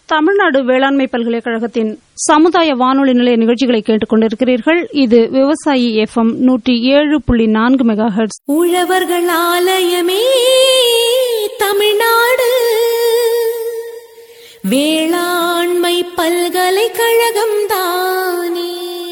தமிழ்நாடு வேளாண்மை பல்கலைக்கழகத்தின் சமுதாய வானொலி நிலைய நிகழ்ச்சிகளை கேட்டுக் கொண்டிருக்கிறீர்கள் இது விவசாயி எஃப்எம் நூற்றி ஏழு புள்ளி நான்கு மெகா ஹெர்ட்ஸ் உழவர்கள் ஆலயமே தமிழ்நாடு வேளாண்மை பல்கலைக்கழகம் தானே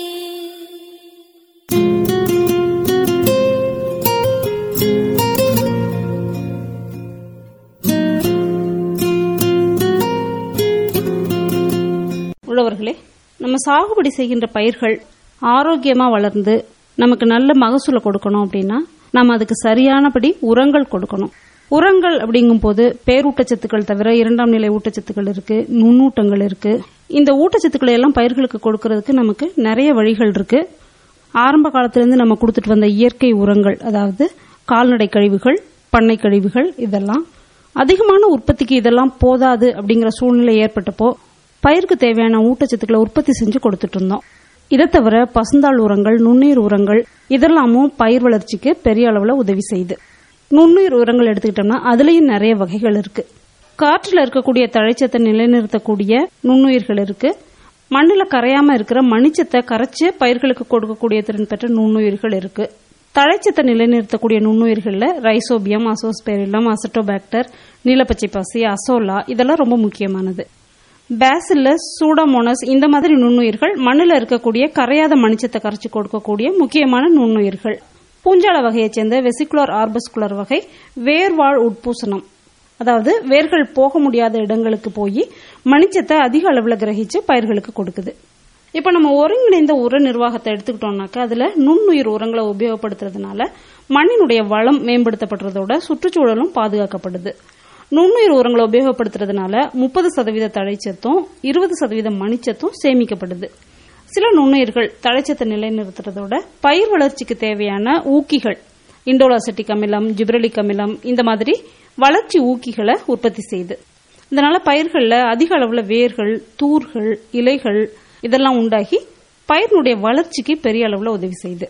உழவர்களே நம்ம சாகுபடி செய்கின்ற பயிர்கள் ஆரோக்கியமா வளர்ந்து நமக்கு நல்ல மகசூலை கொடுக்கணும் அப்படின்னா நம்ம அதுக்கு சரியானபடி உரங்கள் கொடுக்கணும் உரங்கள் அப்படிங்கும் போது பேரூட்டச்சத்துக்கள் தவிர இரண்டாம் நிலை ஊட்டச்சத்துக்கள் இருக்கு நுண்ணூட்டங்கள் இருக்கு இந்த ஊட்டச்சத்துக்களை எல்லாம் பயிர்களுக்கு கொடுக்கறதுக்கு நமக்கு நிறைய வழிகள் இருக்கு ஆரம்ப காலத்திலிருந்து நம்ம கொடுத்துட்டு வந்த இயற்கை உரங்கள் அதாவது கால்நடை கழிவுகள் பண்ணை கழிவுகள் இதெல்லாம் அதிகமான உற்பத்திக்கு இதெல்லாம் போதாது அப்படிங்கிற சூழ்நிலை ஏற்பட்டப்போ பயிருக்கு தேவையான ஊட்டச்சத்துக்களை உற்பத்தி செஞ்சு கொடுத்துட்டு இருந்தோம் இதை தவிர பசுந்தாள் உரங்கள் நுண்ணீர் உரங்கள் இதெல்லாமும் பயிர் வளர்ச்சிக்கு பெரிய அளவுல உதவி செய்யுது நுண்ணுயிர் உரங்கள் எடுத்துக்கிட்டோம்னா அதுலயும் நிறைய வகைகள் இருக்கு காற்றுல இருக்கக்கூடிய தழைச்சத்தை நிலைநிறுத்தக்கூடிய நுண்ணுயிர்கள் இருக்கு மண்ணுல கரையாம இருக்கிற மணிச்சத்தை கரைச்சு பயிர்களுக்கு கொடுக்கக்கூடிய திறன் பெற்ற நுண்ணுயிர்கள் இருக்கு தழைச்சத்தை நிலைநிறுத்தக்கூடிய நுண்ணுயிர்கள்ல ரைசோபியம் அசோஸ்பெரிலம் அசட்டோபாக்டர் நீலப்பச்சை பசி அசோலா இதெல்லாம் ரொம்ப முக்கியமானது பேசில்லஸ் சூடோமோனஸ் இந்த மாதிரி நுண்ணுயிர்கள் மண்ணில் இருக்கக்கூடிய கரையாத மணிச்சத்தை கரைச்சு கொடுக்கக்கூடிய முக்கியமான நுண்ணுயிர்கள் பூஞ்சால வகையைச் சேர்ந்த வெசிகுலர் ஆர்பஸ்குலர் வகை வேர்வாழ் உட்பூசணம் அதாவது வேர்கள் போக முடியாத இடங்களுக்கு போய் மணிச்சத்தை அதிக அளவில் கிரகிச்சு பயிர்களுக்கு கொடுக்குது இப்ப நம்ம ஒருங்கிணைந்த உர நிர்வாகத்தை எடுத்துக்கிட்டோம்னாக்கா அதுல நுண்ணுயிர் உரங்களை உபயோகப்படுத்துறதுனால மண்ணினுடைய வளம் மேம்படுத்தப்படுறதோட சுற்றுச்சூழலும் பாதுகாக்கப்படுது நுண்ணுயிர் உரங்களை உபயோகப்படுத்துறதுனால முப்பது சதவீத தழைச்சத்தும் இருபது சதவீத மணிச்சத்தும் சேமிக்கப்படுது சில நுண்ணுயிர்கள் தழைச்சத்தை நிலைநிறுத்துறதோட பயிர் வளர்ச்சிக்கு தேவையான ஊக்கிகள் இண்டோலாசெட்டிக் அமிலம் ஜிப்ரலிக் அமிலம் இந்த மாதிரி வளர்ச்சி ஊக்கிகளை உற்பத்தி செய்யுது இதனால பயிர்கள்ல அதிக அளவுல வேர்கள் தூர்கள் இலைகள் இதெல்லாம் உண்டாகி பயிரினுடைய வளர்ச்சிக்கு பெரிய அளவுல உதவி செய்யுது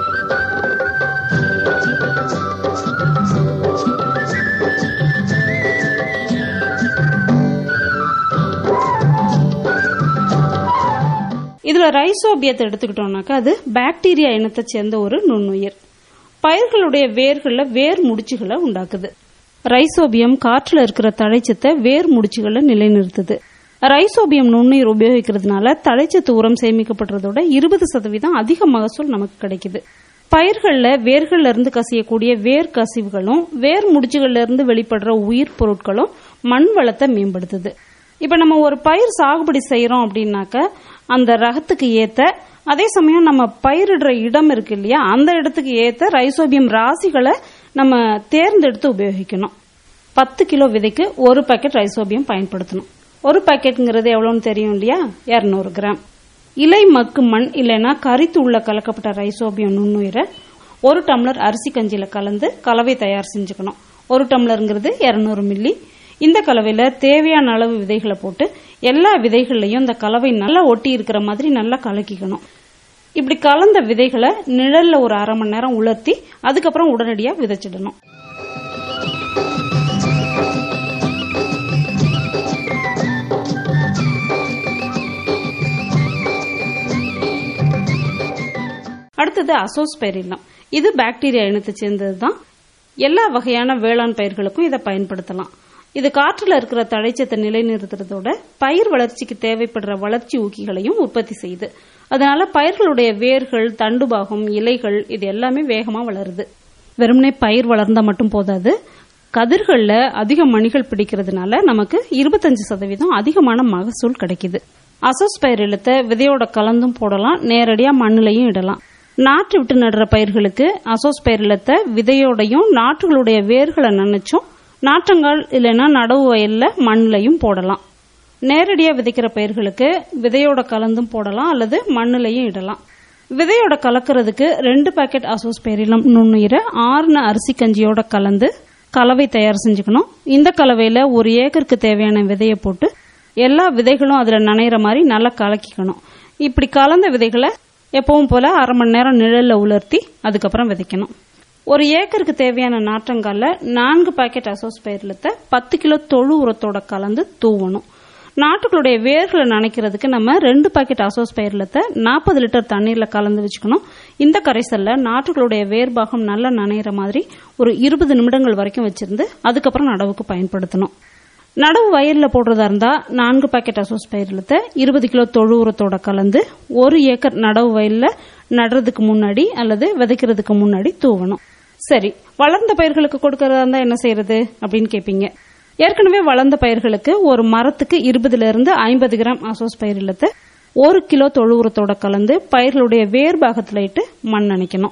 இதுல ரைசோபியத்தை எடுத்துக்கிட்டோம்னாக்கா அது பாக்டீரியா இனத்தை சேர்ந்த ஒரு நுண்ணுயிர் பயிர்களுடைய வேர்கள்ல வேர் முடிச்சுகளை உண்டாக்குது ரைசோபியம் காற்றுல இருக்கிற தழைச்சத்தை வேர் முடிச்சுகளை நிலைநிறுத்துது ரைசோபியம் நுண்ணுயிர் உபயோகிக்கிறதுனால தழைச்சத்து உரம் சேமிக்கப்படுறதோட இருபது சதவீதம் அதிக மகசூல் நமக்கு கிடைக்குது பயிர்கள்ல வேர்கள்ல இருந்து கசியக்கூடிய வேர் கசிவுகளும் வேர் முடிச்சுகள்ல இருந்து வெளிப்படுற உயிர் பொருட்களும் மண் வளத்தை மேம்படுத்துது இப்ப நம்ம ஒரு பயிர் சாகுபடி செய்யறோம் அப்படின்னாக்க அந்த ரகத்துக்கு ஏத்த அதே சமயம் நம்ம பயிரிடுற இடம் இருக்கு இல்லையா அந்த இடத்துக்கு ஏத்த ரைசோபியம் ராசிகளை நம்ம தேர்ந்தெடுத்து உபயோகிக்கணும் பத்து கிலோ விதைக்கு ஒரு பாக்கெட் ரைசோபியம் பயன்படுத்தணும் ஒரு பாக்கெட்டுங்கிறது எவ்வளோன்னு தெரியும் இல்லையா இரநூறு கிராம் இலை மக்கு மண் இல்லைன்னா கரித்து உள்ள கலக்கப்பட்ட ரைசோபியம் நுண்ணுயிரை ஒரு டம்ளர் அரிசி கஞ்சியில கலந்து கலவை தயார் செஞ்சுக்கணும் ஒரு டம்ளருங்கிறது இரநூறு மில்லி இந்த கலவையில தேவையான அளவு விதைகளை போட்டு எல்லா விதைகள்லையும் இந்த கலவை நல்லா ஒட்டி இருக்கிற மாதிரி நல்லா கலக்கிக்கணும் இப்படி கலந்த விதைகளை நிழல்ல ஒரு அரை மணி நேரம் உலர்த்தி அதுக்கப்புறம் உடனடியா விதைச்சிடணும் அடுத்தது அசோஸ்பெரிலம் இது பாக்டீரியா இனத்தை சேர்ந்தது தான் எல்லா வகையான வேளாண் பயிர்களுக்கும் இதை பயன்படுத்தலாம் இது காற்றுல இருக்கிற தழைச்சத்தை நிலைநிறுத்துறதோட பயிர் வளர்ச்சிக்கு தேவைப்படுற வளர்ச்சி ஊக்கிகளையும் உற்பத்தி செய்யுது அதனால பயிர்களுடைய வேர்கள் தண்டுபாகம் இலைகள் இது எல்லாமே வேகமா வளருது வெறுமனே பயிர் வளர்ந்தா மட்டும் போதாது கதிர்கள்ல அதிக மணிகள் பிடிக்கிறதுனால நமக்கு இருபத்தஞ்சு சதவீதம் அதிகமான மகசூல் கிடைக்குது அசோஸ்பயிர் இல்லத்தை விதையோட கலந்தும் போடலாம் நேரடியா மண்ணுலையும் இடலாம் நாற்று விட்டு நடுற பயிர்களுக்கு அசோஸ்பயிர் இல்லத்தை விதையோடையும் நாற்றுகளுடைய வேர்களை நனைச்சும் நாற்றங்கால் இல்லைன்னா நடவு வயல்ல மண்ணுலையும் போடலாம் நேரடியா விதைக்கிற பயிர்களுக்கு விதையோட கலந்தும் போடலாம் அல்லது மண்ணுலையும் இடலாம் விதையோட கலக்கிறதுக்கு ரெண்டு பாக்கெட் அசோஸ்பெரிலம் நுண்ணுயிரை ஆறுன அரிசி கஞ்சியோட கலந்து கலவை தயார் செஞ்சுக்கணும் இந்த கலவையில ஒரு ஏக்கருக்கு தேவையான விதையை போட்டு எல்லா விதைகளும் அதுல நனைகிற மாதிரி நல்லா கலக்கிக்கணும் இப்படி கலந்த விதைகளை எப்பவும் போல அரை மணி நேரம் நிழல்ல உலர்த்தி அதுக்கப்புறம் விதைக்கணும் ஒரு ஏக்கருக்கு தேவையான நாற்றங்கால்ல நான்கு பாக்கெட் அசோஸ்பயிரலத்தை பத்து கிலோ தொழு உரத்தோட கலந்து தூவணும் நாட்டுகளுடைய வேர்களை நனைக்கிறதுக்கு நம்ம ரெண்டு பாக்கெட் அசோஸ்பைர்லத்தை நாற்பது லிட்டர் தண்ணீர்ல கலந்து வச்சுக்கணும் இந்த கரைசல்ல நாட்டுகளுடைய வேர் பாகம் நல்லா நனைகிற மாதிரி ஒரு இருபது நிமிடங்கள் வரைக்கும் வச்சிருந்து அதுக்கப்புறம் நடவுக்கு பயன்படுத்தணும் நடவு வயல்ல போடுறதா இருந்தா நான்கு பாக்கெட் அசோஸ்பைர்லத்தை இருபது கிலோ தொழு உரத்தோட கலந்து ஒரு ஏக்கர் நடவு வயல்ல நடுறதுக்கு முன்னாடி அல்லது விதைக்கிறதுக்கு முன்னாடி தூவணும் சரி வளர்ந்த பயிர்களுக்கு கொடுக்கறதா இருந்தா என்ன செய்யறது அப்படின்னு கேட்பீங்க ஏற்கனவே வளர்ந்த பயிர்களுக்கு ஒரு மரத்துக்கு இருபதுல இருந்து ஐம்பது கிராம் அசோஸ் பயிர் இல்லத்தை ஒரு கிலோ தொழு உரத்தோட கலந்து பயிர்களுடைய வேர் பாகத்துல இட்டு மண் அணைக்கணும்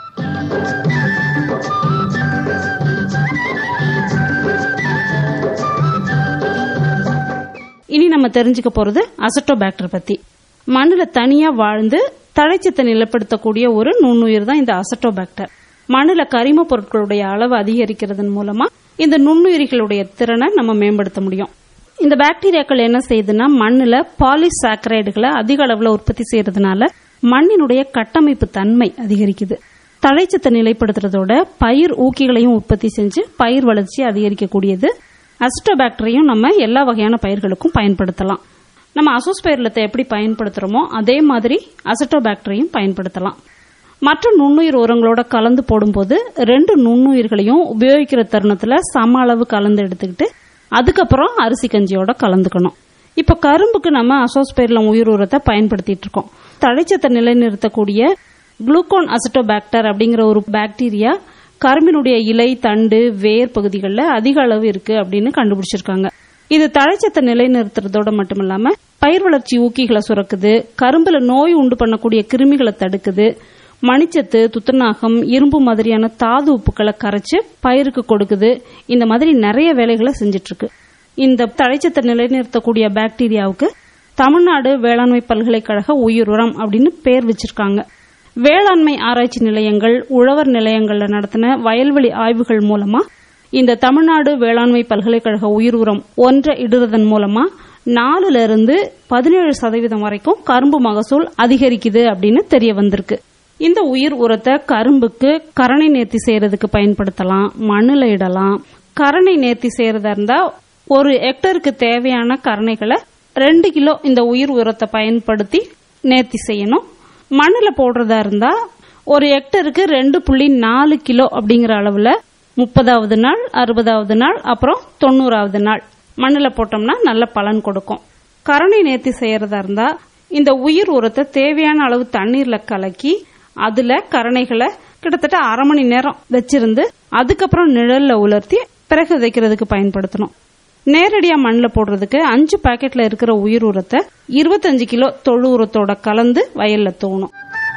இனி நம்ம தெரிஞ்சுக்க போறது அசட்டோபாக்டர் பத்தி மண்ணுல தனியா வாழ்ந்து தழைச்சத்தை நிலப்படுத்தக்கூடிய ஒரு நுண்ணுயிர் தான் இந்த அசட்டோபாக்டர் மண்ணுல கரிம பொருட்களுடைய அளவு அதிகரிக்கிறதன் மூலமா இந்த நுண்ணுயிரிகளுடைய திறனை நம்ம மேம்படுத்த முடியும் இந்த பாக்டீரியாக்கள் என்ன செய்யுதுன்னா மண்ணுல பாலிசாக்கரைடுகளை அதிக அளவுல உற்பத்தி செய்யறதுனால மண்ணினுடைய கட்டமைப்பு தன்மை அதிகரிக்குது தழைச்சத்தை நிலைப்படுத்துறதோட பயிர் ஊக்கிகளையும் உற்பத்தி செஞ்சு பயிர் வளர்ச்சி அதிகரிக்கக்கூடியது அசிட்டோபாக்டரையும் நம்ம எல்லா வகையான பயிர்களுக்கும் பயன்படுத்தலாம் நம்ம அசோஸ்பயிரலத்தை எப்படி பயன்படுத்துறோமோ அதே மாதிரி அசிட்டோபாக்டரையும் பயன்படுத்தலாம் மற்ற நுண்ணுயிர் உரங்களோட கலந்து போடும்போது ரெண்டு நுண்ணுயிர்களையும் உபயோகிக்கிற தருணத்துல சம அளவு கலந்து எடுத்துக்கிட்டு அதுக்கப்புறம் அரிசி கஞ்சியோட கலந்துக்கணும் இப்ப கரும்புக்கு நம்ம அசோஸ்பெர்லம் உயிர் உரத்தை பயன்படுத்திட்டு இருக்கோம் தழைச்சத்தை நிலைநிறுத்தக்கூடிய குளுக்கோன் அசிட்டோபாக்டர் அப்படிங்கிற ஒரு பாக்டீரியா கரும்பினுடைய இலை தண்டு வேர் பகுதிகளில் அதிக அளவு இருக்கு அப்படின்னு கண்டுபிடிச்சிருக்காங்க இது தழைச்சத்தை நிலைநிறுத்துறதோட மட்டும் இல்லாம பயிர் வளர்ச்சி ஊக்கிகளை சுரக்குது கரும்புல நோய் உண்டு பண்ணக்கூடிய கிருமிகளை தடுக்குது மணிச்சத்து துத்தநாகம் இரும்பு மாதிரியான தாது உப்புக்களை கரைச்சு பயிருக்கு கொடுக்குது இந்த மாதிரி நிறைய வேலைகளை செஞ்சிட்டு இருக்கு இந்த தழைச்சத்தை நிலைநிறுத்தக்கூடிய பாக்டீரியாவுக்கு தமிழ்நாடு வேளாண்மை பல்கலைக்கழக உயிர் உரம் அப்படின்னு பேர் வச்சிருக்காங்க வேளாண்மை ஆராய்ச்சி நிலையங்கள் உழவர் நிலையங்கள்ல நடத்தின வயல்வெளி ஆய்வுகள் மூலமா இந்த தமிழ்நாடு வேளாண்மை பல்கலைக்கழக உயிர் உரம் ஒன்றை இடுறதன் மூலமா நாலுல இருந்து பதினேழு சதவீதம் வரைக்கும் கரும்பு மகசூல் அதிகரிக்குது அப்படின்னு தெரிய வந்திருக்கு இந்த உயிர் உரத்தை கரும்புக்கு கரணை நேர்த்தி செய்யறதுக்கு பயன்படுத்தலாம் மண்ணுல இடலாம் கரணை நேர்த்தி செய்யறதா இருந்தா ஒரு ஹெக்டருக்கு தேவையான கரணைகளை ரெண்டு கிலோ இந்த உயிர் உரத்தை பயன்படுத்தி நேர்த்தி செய்யணும் மண்ணுல போடுறதா இருந்தா ஒரு ஹெக்டருக்கு ரெண்டு புள்ளி நாலு கிலோ அப்படிங்கிற அளவுல முப்பதாவது நாள் அறுபதாவது நாள் அப்புறம் தொண்ணூறாவது நாள் மண்ணுல போட்டோம்னா நல்ல பலன் கொடுக்கும் கரணை நேர்த்தி செய்யறதா இருந்தா இந்த உயிர் உரத்தை தேவையான அளவு தண்ணீர்ல கலக்கி அதுல கரணைகளை கிட்டத்தட்ட அரை மணி நேரம் வச்சிருந்து அதுக்கப்புறம் நிழல்ல உலர்த்தி பிறகு விதைக்கிறதுக்கு பயன்படுத்தணும் நேரடியா மண்ணில் போடுறதுக்கு அஞ்சு பாக்கெட்ல இருக்கிற உயிர் உரத்தை இருபத்தஞ்சு கிலோ தொழு உரத்தோட கலந்து வயல்ல தூணும்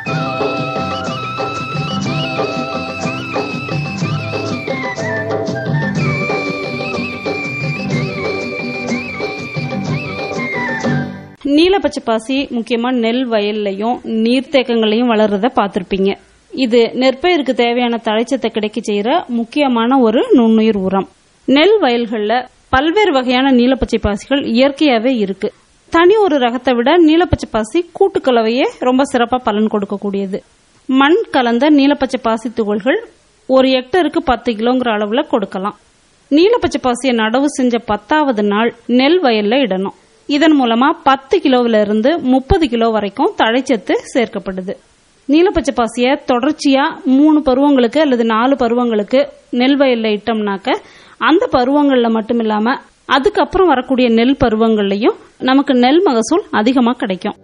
நீலப்பச்சை பாசி முக்கியமா நெல் வயல்லையும் நீர்த்தேக்கங்களையும் வளர்றத பார்த்திருப்பீங்க இது நெற்பயிருக்கு தேவையான தழைச்சத்தை கிடைக்க செய்யற முக்கியமான ஒரு நுண்ணுயிர் உரம் நெல் வயல்கள்ல பல்வேறு வகையான நீலப்பச்சை பாசிகள் இயற்கையாவே இருக்கு தனி ஒரு ரகத்தை விட நீலப்பச்சை பாசி கூட்டுக்கலவையே ரொம்ப சிறப்பா பலன் கொடுக்கக்கூடியது மண் கலந்த நீலப்பச்சை பாசி துகள்கள் ஒரு ஹெக்டருக்கு பத்து கிலோங்கிற அளவுல கொடுக்கலாம் நீலப்பச்சை பாசியை நடவு செஞ்ச பத்தாவது நாள் நெல் வயல்ல இடணும் இதன் மூலமா பத்து கிலோவில இருந்து முப்பது கிலோ வரைக்கும் தழைச்சத்து சேர்க்கப்படுது நீலப்பச்சை பாசியை தொடர்ச்சியா மூணு பருவங்களுக்கு அல்லது நாலு பருவங்களுக்கு நெல் வயல்ல இட்டோம்னாக்க அந்த பருவங்கள்ல மட்டும் இல்லாம அதுக்கப்புறம் வரக்கூடிய நெல் பருவங்கள்லயும் நமக்கு நெல் மகசூல் அதிகமா கிடைக்கும்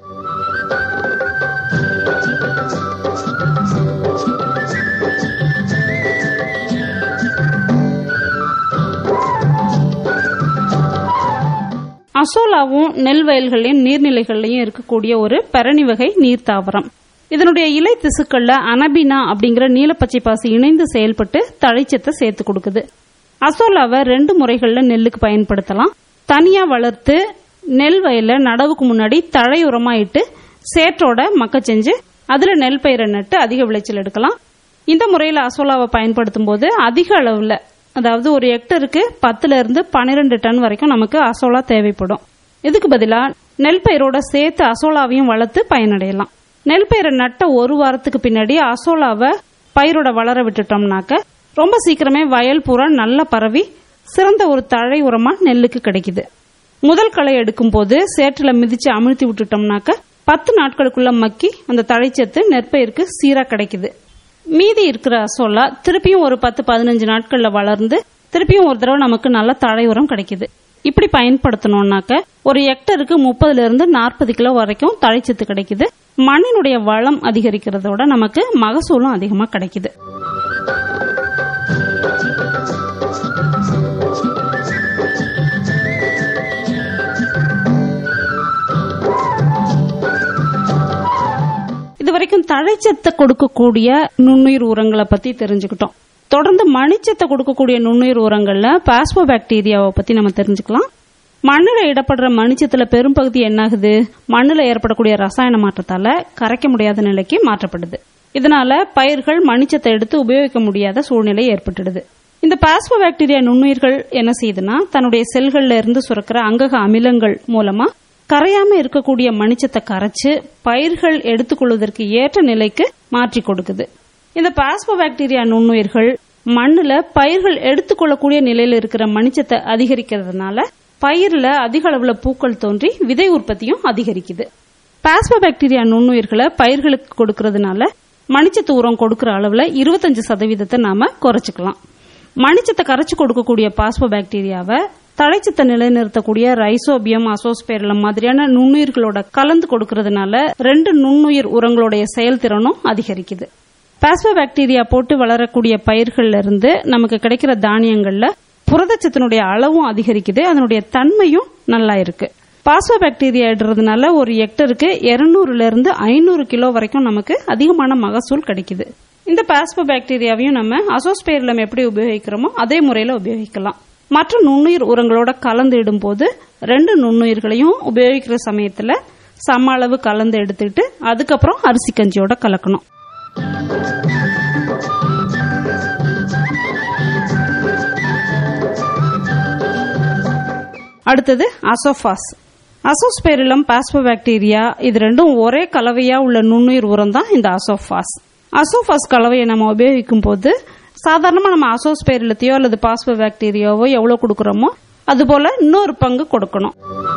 அசோலாவும் நெல் வயல்கள்லயும் நீர்நிலைகள்லயும் இருக்கக்கூடிய ஒரு பரணி வகை நீர் தாவரம் இதனுடைய இலை திசுக்கள்ல அனபினா அப்படிங்கிற நீலப்பச்சை பாசி இணைந்து செயல்பட்டு தழைச்சத்தை சேர்த்து கொடுக்குது அசோலாவை ரெண்டு முறைகள்ல நெல்லுக்கு பயன்படுத்தலாம் தனியா வளர்த்து நெல் வயல்ல நடவுக்கு முன்னாடி தழை உரமா இட்டு சேற்றோட மக்க செஞ்சு அதுல நெல் பயிரை நட்டு அதிக விளைச்சல் எடுக்கலாம் இந்த முறையில அசோலாவை பயன்படுத்தும் போது அதிக அளவுல அதாவது ஒரு ஹெக்டருக்கு பத்துல இருந்து பன்னிரெண்டு டன் வரைக்கும் நமக்கு அசோலா தேவைப்படும் இதுக்கு பதிலா நெல் பயிரோட சேர்த்து அசோலாவையும் வளர்த்து பயனடையலாம் நெல் பயிரை நட்ட ஒரு வாரத்துக்கு பின்னாடி அசோலாவை பயிரோட வளர விட்டுட்டோம்னாக்க ரொம்ப சீக்கிரமே வயல் பூரா நல்லா பரவி சிறந்த ஒரு தழை உரமா நெல்லுக்கு கிடைக்குது முதல் களை எடுக்கும் போது சேற்றுல மிதிச்சு அமிழ்த்தி விட்டுட்டோம்னாக்க பத்து நாட்களுக்குள்ள மக்கி அந்த தழைச்சத்து நெற்பயிருக்கு சீரா கிடைக்குது மீதி இருக்கிற அசோலா திருப்பியும் ஒரு பத்து பதினஞ்சு நாட்கள்ல வளர்ந்து திருப்பியும் ஒரு தடவை நமக்கு நல்ல தழை உரம் கிடைக்குது இப்படி பயன்படுத்தணும்னாக்க ஒரு ஹெக்டருக்கு முப்பதுல இருந்து நாற்பது கிலோ வரைக்கும் தழைச்சத்து கிடைக்குது மண்ணினுடைய வளம் அதிகரிக்கிறதோட நமக்கு மகசூலும் அதிகமா கிடைக்குது இதுவரைக்கும் தழைச்சத்தை கொடுக்கக்கூடிய நுண்ணுயிர் உரங்களை பத்தி தெரிஞ்சுக்கிட்டோம் தொடர்ந்து மணிச்சத்தை கொடுக்கக்கூடிய நுண்ணுயிர் உரங்கள்ல பாஸ்போ பாக்டீரியாவை பத்தி நம்ம தெரிஞ்சுக்கலாம் மண்ணுல இடப்படுற மணிச்சத்துல பெரும்பகுதி என்னாகுது மண்ணுல ஏற்படக்கூடிய ரசாயன மாற்றத்தால கரைக்க முடியாத நிலைக்கு மாற்றப்படுது இதனால பயிர்கள் மணிச்சத்தை எடுத்து உபயோகிக்க முடியாத சூழ்நிலை ஏற்பட்டுடுது இந்த பாஸ்போ பாக்டீரியா நுண்ணுயிர்கள் என்ன செய்யுதுன்னா தன்னுடைய செல்கள்ல இருந்து சுரக்கிற அங்கக அமிலங்கள் மூலமா கரையாம இருக்கக்கூடிய மணிச்சத்தை கரைச்சு பயிர்கள் எடுத்துக்கொள்வதற்கு ஏற்ற நிலைக்கு மாற்றி கொடுக்குது இந்த பாஸ்போ பாக்டீரியா நுண்ணுயிர்கள் மண்ணுல பயிர்கள் எடுத்துக்கொள்ளக்கூடிய நிலையில இருக்கிற மணிச்சத்தை அதிகரிக்கிறதுனால பயிர்ல அதிக அளவுல பூக்கள் தோன்றி விதை உற்பத்தியும் அதிகரிக்குது பாஸ்போ பாக்டீரியா நுண்ணுயிர்களை பயிர்களுக்கு கொடுக்கறதுனால மணிச்சத்து உரம் கொடுக்கிற அளவுல இருபத்தஞ்சு சதவீதத்தை நாம குறைச்சிக்கலாம் மணிச்சத்தை கரைச்சு கொடுக்கக்கூடிய பாஸ்போ பாக்டீரியாவை தழைச்சத்தை நிலைநிறுத்தக்கூடிய ரைசோபியம் அசோஸ்பேரலம் மாதிரியான நுண்ணுயிர்களோட கலந்து கொடுக்கறதுனால ரெண்டு நுண்ணுயிர் உரங்களுடைய செயல்திறனும் அதிகரிக்குது பாஸ்போ பாக்டீரியா போட்டு வளரக்கூடிய பயிர்கள்ல இருந்து நமக்கு கிடைக்கிற தானியங்கள்ல புரதச்சத்தினுடைய அளவும் அதிகரிக்குது அதனுடைய தன்மையும் நல்லா இருக்கு பாஸ்போ பாக்டீரியா இடுறதுனால ஒரு ஹெக்டருக்கு 200 இருந்து ஐநூறு கிலோ வரைக்கும் நமக்கு அதிகமான மகசூல் கிடைக்குது இந்த பாஸ்போ பாக்டீரியாவையும் நம்ம அசோஸ்பேரிலம் எப்படி உபயோகிக்கிறோமோ அதே முறையில உபயோகிக்கலாம் மற்ற நுண்ணுயிர் உரங்களோட கலந்து இடும்போது ரெண்டு நுண்ணுயிர்களையும் உபயோகிக்கிற சமயத்துல சம அளவு கலந்து எடுத்துட்டு அதுக்கப்புறம் அரிசி கஞ்சியோட கலக்கணும் அடுத்தது அசோஃபாஸ் அசோஸ்பெரிலம் பாஸ்போபாக்டீரியா இது ரெண்டும் ஒரே கலவையா உள்ள நுண்ணுயிர் உரம் தான் இந்த அசோஃபாஸ் அசோஃபாஸ் கலவையை நம்ம உபயோகிக்கும் போது சாதாரணமா நம்ம அசோஸ்பெரிலத்தையோ அல்லது பாஸ்போபாக்டீரியாவோ எவ்வளவு கொடுக்கறோமோ அதுபோல இன்னொரு பங்கு கொடுக்கணும்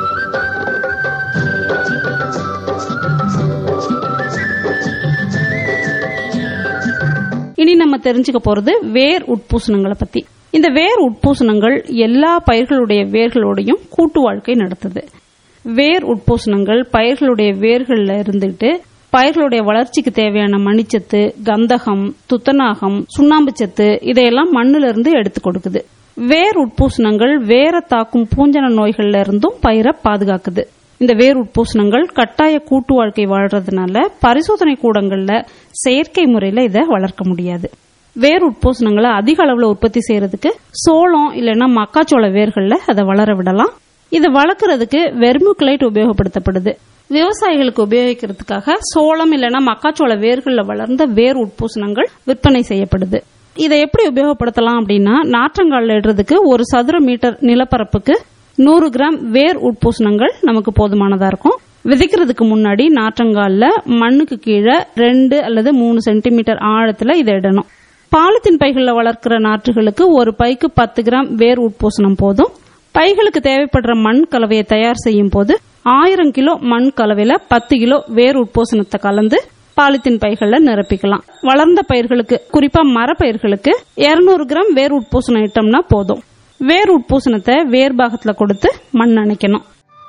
இனி நம்ம தெரிஞ்சுக்க போறது வேர் உட்பூசணங்களை பத்தி இந்த வேர் உட்பூசணங்கள் எல்லா பயிர்களுடைய வேர்களோடையும் கூட்டு வாழ்க்கை நடத்துது வேர் உட்பூசணங்கள் பயிர்களுடைய வேர்கள்ல இருந்துட்டு பயிர்களுடைய வளர்ச்சிக்கு தேவையான மணிச்சத்து கந்தகம் துத்தநாகம் சுண்ணாம்பு சத்து இதையெல்லாம் மண்ணுல இருந்து எடுத்து கொடுக்குது வேர் உட்பூசணங்கள் வேர தாக்கும் பூஞ்சன நோய்கள்ல இருந்தும் பயிரை பாதுகாக்குது இந்த வேர் உட்பூசணங்கள் கட்டாய கூட்டு வாழ்க்கை வாழ்றதுனால பரிசோதனை கூடங்கள்ல செயற்கை முறையில இதை வளர்க்க முடியாது வேர் உட்பூசணங்களை அதிக அளவுல உற்பத்தி செய்யறதுக்கு சோளம் இல்லைன்னா மக்காச்சோள வேர்கள்ல அதை வளர விடலாம் இதை வளர்க்கறதுக்கு வெர்முக்லைட் உபயோகப்படுத்தப்படுது விவசாயிகளுக்கு உபயோகிக்கிறதுக்காக சோளம் இல்லைன்னா மக்காச்சோள வேர்கள்ல வளர்ந்த வேர் உட்பூசணங்கள் விற்பனை செய்யப்படுது இதை எப்படி உபயோகப்படுத்தலாம் அப்படின்னா நாற்றங்கால்ல இடுறதுக்கு ஒரு சதுர மீட்டர் நிலப்பரப்புக்கு நூறு கிராம் வேர் உட்பூசணங்கள் நமக்கு போதுமானதா இருக்கும் விதைக்கிறதுக்கு முன்னாடி நாற்றங்கால்ல மண்ணுக்கு கீழே ரெண்டு அல்லது மூணு சென்டிமீட்டர் ஆழத்துல இதை இடணும் பாலித்தீன் பைகள்ல வளர்க்கிற நாற்றுகளுக்கு ஒரு பைக்கு பத்து கிராம் வேர் உட்பூசணம் போதும் பைகளுக்கு தேவைப்படுற மண் கலவையை தயார் செய்யும் போது ஆயிரம் கிலோ மண் கலவையில பத்து கிலோ வேர் உட்பூசணத்தை கலந்து பாலித்தீன் பைகள்ல நிரப்பிக்கலாம் வளர்ந்த பயிர்களுக்கு குறிப்பா மரப்பயிர்களுக்கு 200 கிராம் வேர் உட்பூசணம் இட்டோம்னா போதும் வேர் உட்பூசணத்தை வேர் பாகத்துல கொடுத்து மண் அணைக்கணும்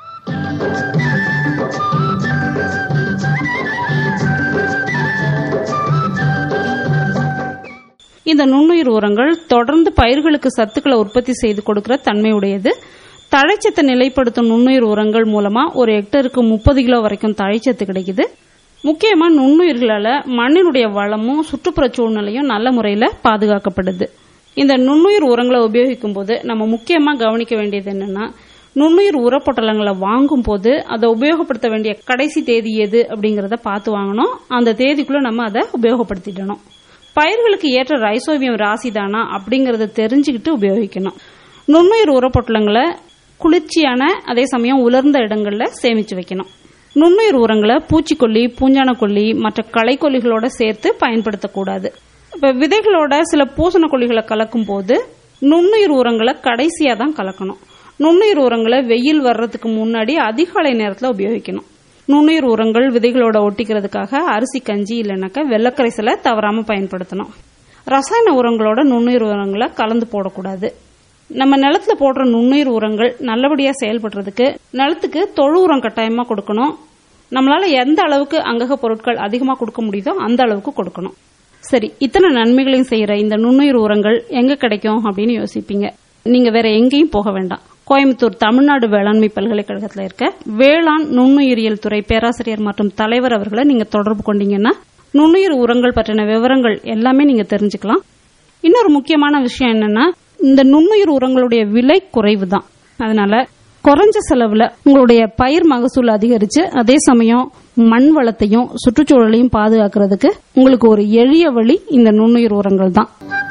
இந்த நுண்ணுயிர் உரங்கள் தொடர்ந்து பயிர்களுக்கு சத்துக்களை உற்பத்தி செய்து கொடுக்கிற தன்மையுடையது தழைச்சத்தை நிலைப்படுத்தும் நுண்ணுயிர் உரங்கள் மூலமா ஒரு ஹெக்டருக்கு முப்பது கிலோ வரைக்கும் தழைச்சத்து கிடைக்குது முக்கியமா நுண்ணுயிர்களால மண்ணினுடைய வளமும் சுற்றுப்புற சூழ்நிலையும் நல்ல முறையில பாதுகாக்கப்படுது இந்த நுண்ணுயிர் உரங்களை உபயோகிக்கும் போது நம்ம முக்கியமா கவனிக்க வேண்டியது என்னன்னா நுண்ணுயிர் உரப்பொட்டலங்களை வாங்கும் போது அதை உபயோகப்படுத்த வேண்டிய கடைசி தேதி எது அப்படிங்கறத பார்த்து வாங்கணும் அந்த தேதிக்குள்ள நம்ம அதை உபயோகப்படுத்திடணும் பயிர்களுக்கு ஏற்ற ரைசோவியம் ராசிதானா அப்படிங்கறத தெரிஞ்சுக்கிட்டு உபயோகிக்கணும் நுண்ணுயிர் உரப்பொட்டலங்களை குளிர்ச்சியான அதே சமயம் உலர்ந்த இடங்கள்ல சேமிச்சு வைக்கணும் நுண்ணுயிர் உரங்களை பூச்சிக்கொல்லி பூஞ்சானக்கொல்லி மற்ற களைக்கொல்லிகளோட சேர்த்து பயன்படுத்தக்கூடாது இப்ப விதைகளோட சில பூசணக்கொல்லிகளை கலக்கும் போது நுண்ணுயிர் உரங்களை கடைசியா தான் கலக்கணும் நுண்ணுயிர் உரங்களை வெயில் வர்றதுக்கு முன்னாடி அதிகாலை நேரத்தில் உபயோகிக்கணும் நுண்ணுயிர் உரங்கள் விதைகளோட ஒட்டிக்கிறதுக்காக அரிசி கஞ்சி இல்லைனாக்கா வெள்ளக்கரைசலை தவறாம பயன்படுத்தணும் ரசாயன உரங்களோட நுண்ணுயிர் உரங்களை கலந்து போடக்கூடாது நம்ம நிலத்துல போடுற நுண்ணுயிர் உரங்கள் நல்லபடியா செயல்படுறதுக்கு நிலத்துக்கு தொழு உரம் கட்டாயமா கொடுக்கணும் நம்மளால எந்த அளவுக்கு அங்கக பொருட்கள் அதிகமா கொடுக்க முடியுதோ அந்த அளவுக்கு கொடுக்கணும் சரி இத்தனை நன்மைகளையும் செய்யற இந்த நுண்ணுயிர் உரங்கள் எங்க கிடைக்கும் அப்படின்னு யோசிப்பீங்க நீங்க வேற எங்கேயும் போக வேண்டாம் கோயம்புத்தூர் தமிழ்நாடு வேளாண்மை பல்கலைக்கழகத்தில் இருக்க வேளாண் நுண்ணுயிரியல் துறை பேராசிரியர் மற்றும் தலைவர் அவர்களை நீங்க தொடர்பு கொண்டீங்கன்னா நுண்ணுயிர் உரங்கள் பற்றின விவரங்கள் எல்லாமே நீங்க தெரிஞ்சுக்கலாம் இன்னொரு முக்கியமான விஷயம் என்னன்னா இந்த நுண்ணுயிர் உரங்களுடைய விலை குறைவு தான் அதனால குறைஞ்ச செலவுல உங்களுடைய பயிர் மகசூல் அதிகரிச்சு அதே சமயம் மண் வளத்தையும் சுற்றுச்சூழலையும் பாதுகாக்கிறதுக்கு உங்களுக்கு ஒரு எளிய வழி இந்த நுண்ணுயிர் உரங்கள் தான்